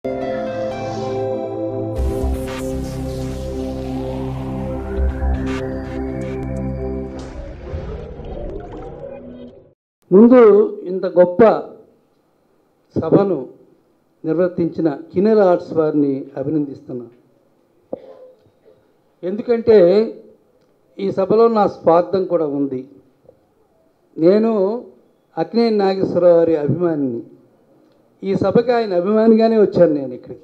ముందు ఇంత గొప్ప సభను నిర్వర్తించిన కినెల్ ఆర్ట్స్ వారిని అభినందిస్తున్నా ఎందుకంటే ఈ సభలో నా స్వార్థం కూడా ఉంది నేను అక్నే నాగేశ్వరరావు వారి అభిమానిని ఈ సభకి ఆయన అభిమానిగానే వచ్చాను నేను ఇక్కడికి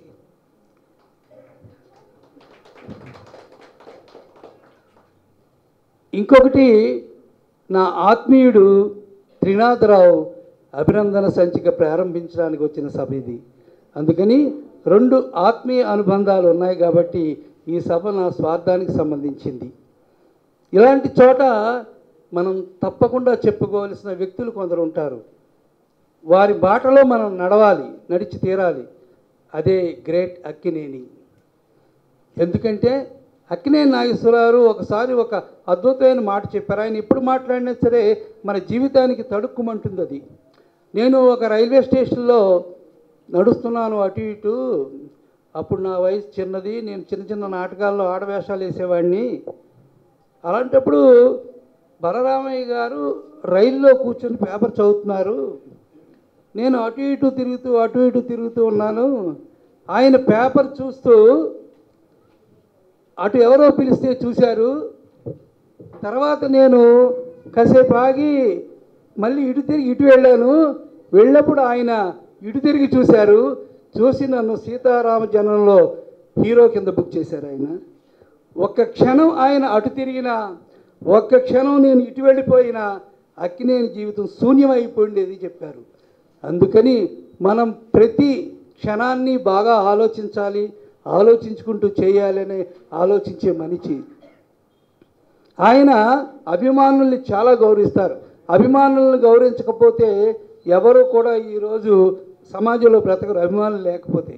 ఇంకొకటి నా ఆత్మీయుడు త్రినాథరావు అభినందన సంచిక ప్రారంభించడానికి వచ్చిన సభ ఇది అందుకని రెండు ఆత్మీయ అనుబంధాలు ఉన్నాయి కాబట్టి ఈ సభ నా స్వార్థానికి సంబంధించింది ఇలాంటి చోట మనం తప్పకుండా చెప్పుకోవలసిన వ్యక్తులు కొందరు ఉంటారు వారి బాటలో మనం నడవాలి నడిచి తీరాలి అదే గ్రేట్ అక్కినేని ఎందుకంటే అక్కినేని నాగేశ్వరరావు ఒకసారి ఒక అద్భుతమైన మాట చెప్పారు ఆయన ఎప్పుడు మాట్లాడినా సరే మన జీవితానికి తడుక్కుమంటుంది అది నేను ఒక రైల్వే స్టేషన్లో నడుస్తున్నాను అటు ఇటు అప్పుడు నా వయసు చిన్నది నేను చిన్న చిన్న నాటకాల్లో ఆడవేషాలు వేసేవాడిని అలాంటప్పుడు బలరామయ్య గారు రైల్లో కూర్చొని పేపర్ చదువుతున్నారు నేను అటు ఇటు తిరుగుతూ అటు ఇటు తిరుగుతూ ఉన్నాను ఆయన పేపర్ చూస్తూ అటు ఎవరో పిలిస్తే చూశారు తర్వాత నేను కాసేపు ఆగి మళ్ళీ ఇటు తిరిగి ఇటు వెళ్ళాను వెళ్ళినప్పుడు ఆయన ఇటు తిరిగి చూశారు చూసి నన్ను సీతారామ జనంలో హీరో కింద బుక్ చేశారు ఆయన ఒక్క క్షణం ఆయన అటు తిరిగిన ఒక్క క్షణం నేను ఇటు వెళ్ళిపోయిన అక్కినేని జీవితం శూన్యమైపోయింది చెప్పారు అందుకని మనం ప్రతి క్షణాన్ని బాగా ఆలోచించాలి ఆలోచించుకుంటూ చేయాలని ఆలోచించే మనిషి ఆయన అభిమానుల్ని చాలా గౌరవిస్తారు అభిమానులను గౌరవించకపోతే ఎవరు కూడా ఈరోజు సమాజంలో బ్రతకరు అభిమానులు లేకపోతే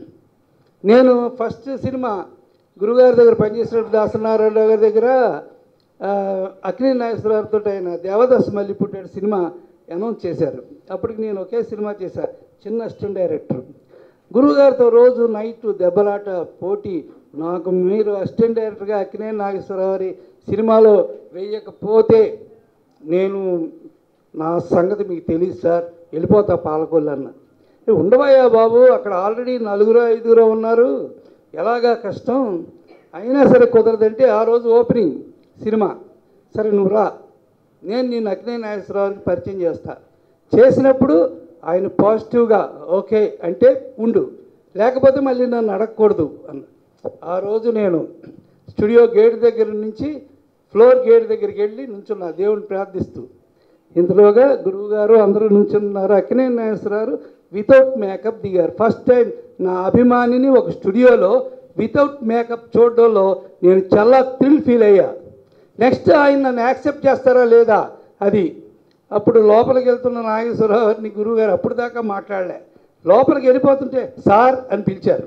నేను ఫస్ట్ సినిమా గురుగారి దగ్గర పనిచేసినప్పుడు దాసనారాయణ గారి దగ్గర ఆ, అక్కినే నాగేశ్వరరావుతో ఆయన దేవదాస్ మళ్ళీ పుట్టాడు సినిమా అనౌన్స్ చేశారు అప్పటికి నేను ఒకే సినిమా చేశాను చిన్న అసిస్టెంట్ డైరెక్టర్ గురువుగారితో రోజు నైట్ దెబ్బలాట పోటీ నాకు మీరు అసిస్టెంట్ డైరెక్టర్గా అక్కినే నాగేశ్వరరావు గారి సినిమాలో వేయకపోతే నేను నా సంగతి మీకు తెలియదు సార్ వెళ్ళిపోతా పాలకొల్లు అన్న "ఏ, ఉండవయ్యా బాబు అక్కడ ఆల్రెడీ నలుగురు ఐదుగురు ఉన్నారు ఎలాగా కష్టం అయినా సరే కుదరదంటే ఆ రోజు ఓపెనింగ్ సినిమా సరే నువ్వు రా నేను నేను అక్కినే నాగేశ్వరరావుకి పరిచయం చేస్తా చేసినప్పుడు ఆయన పాజిటివ్గా ఓకే అంటే ఉండు లేకపోతే మళ్ళీ నన్ను అడగకూడదు అన్న ఆ రోజు నేను స్టూడియో గేట్ దగ్గర నుంచి ఫ్లోర్ గేట్ దగ్గరికి వెళ్ళి నుంచున్నా దేవుని ప్రార్థిస్తూ ఇంతలోగా గురువు గారు అందరూ నుంచున్నారు అక్కినే నాగేశ్వరరావు వితౌట్ మేకప్ దిగారు ఫస్ట్ టైం నా అభిమానిని ఒక స్టూడియోలో వితౌట్ మేకప్ చూడడంలో నేను చాలా థ్రిల్ ఫీల్ అయ్యా నెక్స్ట్ ఆయన నన్ను యాక్సెప్ట్ చేస్తారా లేదా అది అప్పుడు లోపలికి వెళ్తున్న నాగేశ్వరరావు గారిని గురువు గారు అప్పుడు దాకా మాట్లాడలే లోపలికి వెళ్ళిపోతుంటే సార్ అని పిలిచారు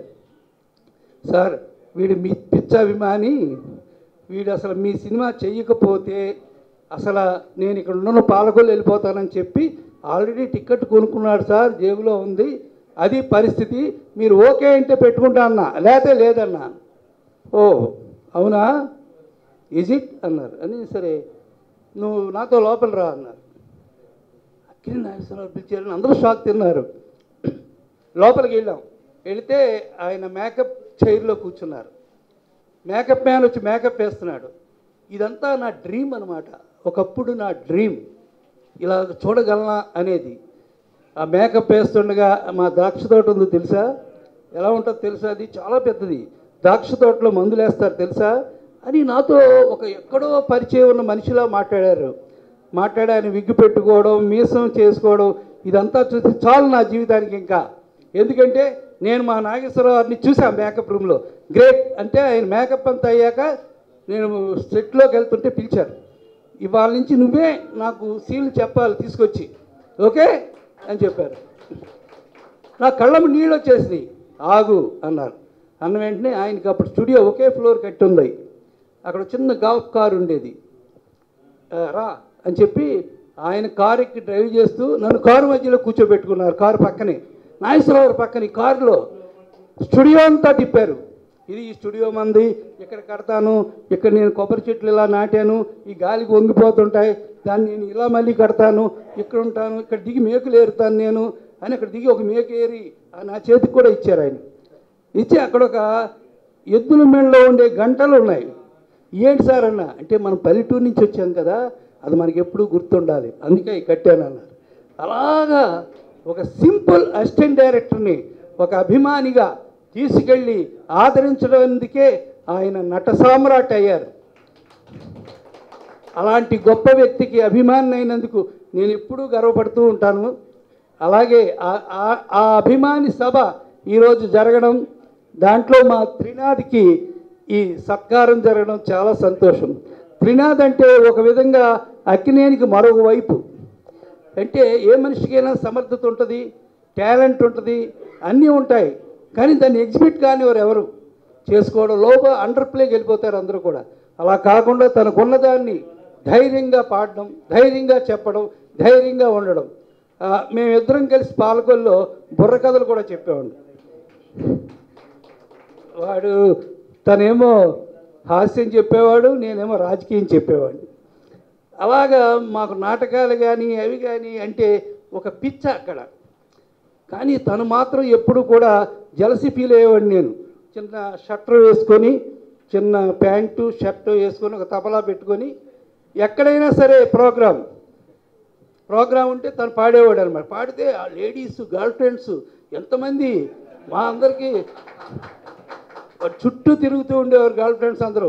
సార్ వీడు మీ పిచ్చ అభిమాని వీడు అసలు మీ సినిమా చెయ్యకపోతే అసలు నేను ఇక్కడ ఉన్న పాలకొల్లు వెళ్ళిపోతానని చెప్పి ఆల్రెడీ టికెట్ కొనుక్కున్నాడు సార్ జేబులో ఉంది అది పరిస్థితి మీరు ఓకే అంటే పెట్టుకుంటా అన్నా లేతే లేదన్నా ఓ అవునా ఈజ్ ఇట్ అన్నారు అని సరే నువ్వు నాతో లోపల రా అన్నారు అక్కిరి నాగేశ్వరరావు పిలిచారని అందరూ షాక్ తిన్నారు లోపలికి వెళ్ళాం వెళితే ఆయన మేకప్ చైర్లో కూర్చున్నారు మేకప్ మ్యాన్ వచ్చి మేకప్ వేస్తున్నాడు ఇదంతా నా డ్రీమ్ అనమాట ఒకప్పుడు నా డ్రీమ్ ఇలా చూడగలనా అనేది ఆ మేకప్ వేస్తుండగా మా ద్రాక్ష తోట ఉందో తెలుసా ఎలా ఉంటుందో తెలుసా అది చాలా పెద్దది ద్రాక్ష తోటలో మందులు వేస్తారు తెలుసా అని నాతో ఒక ఎక్కడో పరిచయం ఉన్న మనిషిలా మాట్లాడారు మాట్లాడి ఆయన విగ్గు పెట్టుకోవడం మీసం చేసుకోవడం ఇదంతా చూసి చాలు నా జీవితానికి ఇంకా ఎందుకంటే నేను మా నాగేశ్వరరావు గారిని చూసాను మేకప్ రూమ్లో గ్రేట్ అంటే ఆయన మేకప్ అంతా అయ్యాక నేను సెట్లోకి వెళ్తుంటే పిలిచారు ఇవాళ నుంచి నువ్వే నాకు సీన్లు చెప్పాలి తీసుకొచ్చి ఓకే అని చెప్పారు నా కళ్ళము నీళ్ళు వచ్చేసినాయి ఆగు అన్నారు అన్న వెంటనే ఆయనకి అప్పుడు స్టూడియో ఒకే ఫ్లోర్ కట్టి ఉంది అక్కడ చిన్న గాల్ఫ్ కార్ ఉండేది ఆ, రా అని చెప్పి ఆయన కారు ఎక్కి డ్రైవ్ చేస్తూ నన్ను కారు మధ్యలో కూర్చోబెట్టుకున్నారు కారు పక్కనే నాగేశ్వరరావు పక్కన ఈ కారులో స్టూడియో అంతా తిప్పారు ఇది ఈ స్టూడియో మంది ఇక్కడ కడతాను ఇక్కడ నేను కొబ్బరి చెట్లు ఇలా నాటాను ఈ గాలికి వంగిపోతుంటాయి దాన్ని నేను ఇలా మళ్ళీ కడతాను ఇక్కడ ఉంటాను ఇక్కడ దిగి మేకులు ఏరుతాను నేను అని అక్కడ దిగి ఒక మేకు ఏరి ఆ నా చేతికి కూడా ఇచ్చారు ఆయన ఇచ్చి అక్కడ ఒక ఎద్దుల మెడలో ఉండే గంటలు ఉన్నాయి ఏంటి సార్ అన్న అంటే మనం పల్లెటూరు నుంచి వచ్చాం కదా అది మనకి ఎప్పుడూ గుర్తుండాలి అందుకే ఈ కట్టాను అన్నారు అలాగా ఒక సింపుల్ అసిస్టెంట్ డైరెక్టర్ని ఒక అభిమానిగా తీసుకెళ్ళి ఆదరించడానికే ఆయన నట సామ్రాట్ అయ్యారు అలాంటి గొప్ప వ్యక్తికి అభిమాని అయినందుకు నేను ఎప్పుడూ గర్వపడుతూ ఉంటాను అలాగే ఆ- ఆ- ఆ అభిమాని సభ ఈరోజు జరగడం దాంట్లో మా త్రినాథ్కి ఈ సత్కారం జరగడం చాలా సంతోషం త్రినాథ్ అంటే ఒక విధంగా అక్కినేనికి మరొక వైపు అంటే ఏ మనిషికైనా సమర్థత ఉంటుంది టాలెంట్ ఉంటుంది అన్నీ ఉంటాయి కానీ దాన్ని ఎగ్జిబిట్ కానివారు ఎవరు చేసుకోవడం లోప అండర్ ప్లేకి వెళ్ళిపోతారు అందరూ కూడా అలా కాకుండా తనకున్న దాన్ని ధైర్యంగా పాడడం ధైర్యంగా చెప్పడం ధైర్యంగా ఉండడం ఆ, మేమిద్దరం కలిసి పాలకొల్లో బుర్ర కథలు కూడా చెప్పేవాడిని వాడు తనేమో హాస్యం చెప్పేవాడు నేనేమో రాజకీయం చెప్పేవాడిని అలాగా మాకు నాటకాలు కానీ అవి కానీ అంటే ఒక పిచ్చ అక్కడ కానీ తను మాత్రం ఎప్పుడు కూడా జలసి ఫీల్ అయ్యేవాడు నేను చిన్న షట్టర్ వేసుకొని చిన్న ప్యాంటు షర్టు వేసుకొని ఒక తబలా పెట్టుకొని ఎక్కడైనా సరే ప్రోగ్రామ్ ప్రోగ్రామ్ ఉంటే తను పాడేవాడు అనమాట పాడితే ఆ లేడీస్ గర్ల్ ఫ్రెండ్స్ ఎంతమంది మా అందరికీ చుట్టూ తిరుగుతూ ఉండేవారు గర్ల్ ఫ్రెండ్స్ అందరూ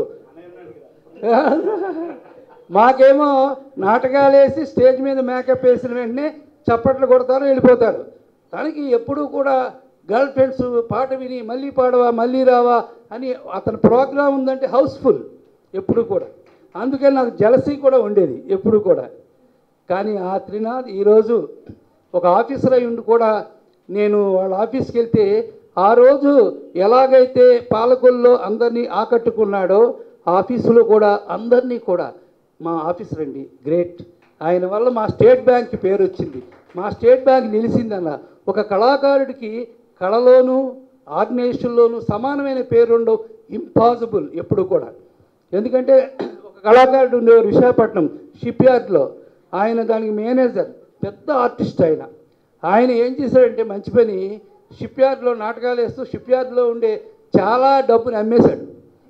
మాకేమో నాటకాలు వేసి స్టేజ్ మీద మేకప్ వేసిన వెంటనే చప్పట్లు కొడతారు వెళ్ళిపోతారు తనకి ఎప్పుడూ కూడా గర్ల్ ఫ్రెండ్స్ పాట విని మళ్ళీ పాడవా మళ్ళీ రావా అని అతని ప్రోగ్రామ్ ఉందంటే హౌస్ఫుల్ ఎప్పుడు కూడా అందుకని నాకు జలసీ కూడా ఉండేది ఎప్పుడు కూడా కానీ ఆ త్రినాథ్ ఈరోజు ఒక ఆఫీసర్ అయి ఉండి కూడా నేను వాళ్ళ ఆఫీస్కి వెళ్తే ఆ రోజు ఎలాగైతే పాలకొల్లో అందరినీ ఆకట్టుకున్నాడో ఆఫీసులో కూడా అందరినీ కూడా మా ఆఫీసర్ అండి గ్రేట్ ఆయన వల్ల మా స్టేట్ బ్యాంక్కి పేరు వచ్చింది మా స్టేట్ బ్యాంక్ నిలిచిందన్న ఒక కళాకారుడికి కళలోనూ ఆర్గనైజేషన్లోనూ సమానమైన పేరుండవు ఇంపాసిబుల్ ఎప్పుడు కూడా ఎందుకంటే ఒక కళాకారుడు ఉండేవారు విశాఖపట్నం షిప్ యార్డ్లో ఆయన దానికి మేనేజర్ పెద్ద ఆర్టిస్ట్ ఆయన ఆయన ఏం చేశాడంటే మంచి పని షిప్ యార్డ్లో నాటకాలు వేస్తూ షిప్ యార్డ్లో ఉండే చాలా డబ్బుని అమ్మేశాడు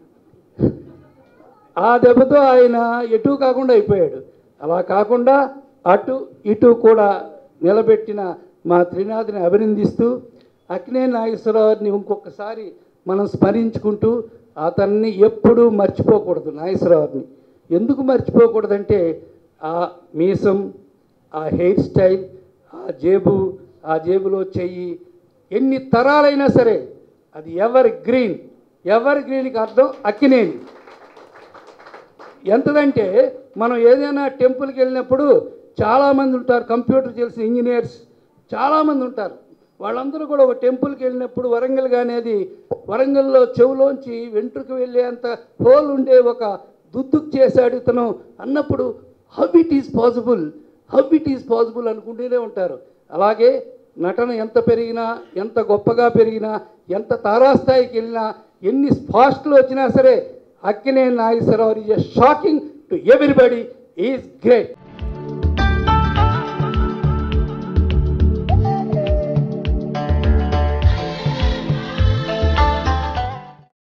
ఆ దెబ్బతో ఆయన ఎటు కాకుండా అయిపోయాడు అలా కాకుండా అటు ఇటు కూడా నిలబెట్టిన మా త్రినాథ్ని అభినందిస్తూ అక్కినే నాగేశ్వరరావుని ఇంకొకసారి మనం స్మరించుకుంటూ అతన్ని ఎప్పుడూ మర్చిపోకూడదు నాగేశ్వరరావుని ఎందుకు మర్చిపోకూడదంటే ఆ మీసం ఆ హెయిర్ స్టైల్ ఆ జేబు ఆ జేబులో చెయ్యి ఎన్ని తరాలైనా సరే అది ఎవర్ గ్రీన్ ఎవర్ గ్రీన్కి అర్థం అక్కినేని ఎంతదంటే మనం ఏదైనా టెంపుల్కి వెళ్ళినప్పుడు చాలామంది ఉంటారు కంప్యూటర్ తెలిసిన ఇంజనీర్స్ చాలామంది ఉంటారు వాళ్ళందరూ కూడా ఒక టెంపుల్కి వెళ్ళినప్పుడు వరంగల్ అనేది వరంగల్లో చెవులోంచి వెంట్రుకు వెళ్ళేంత హోల్ ఉండే ఒక దుద్దుకు చేశాడు ఇతను అన్నప్పుడు how it is possible how it is possible అనుకుంటూనే ఉంటారు అలాగే నటన ఎంత పెరిగినా ఎంత గొప్పగా పెరిగినా ఎంత తారాస్థాయికి వెళ్ళినా ఎన్ని ఫాస్ట్లు వచ్చినా సరే Akkineni Nageswara Rao is shocking to everybody is great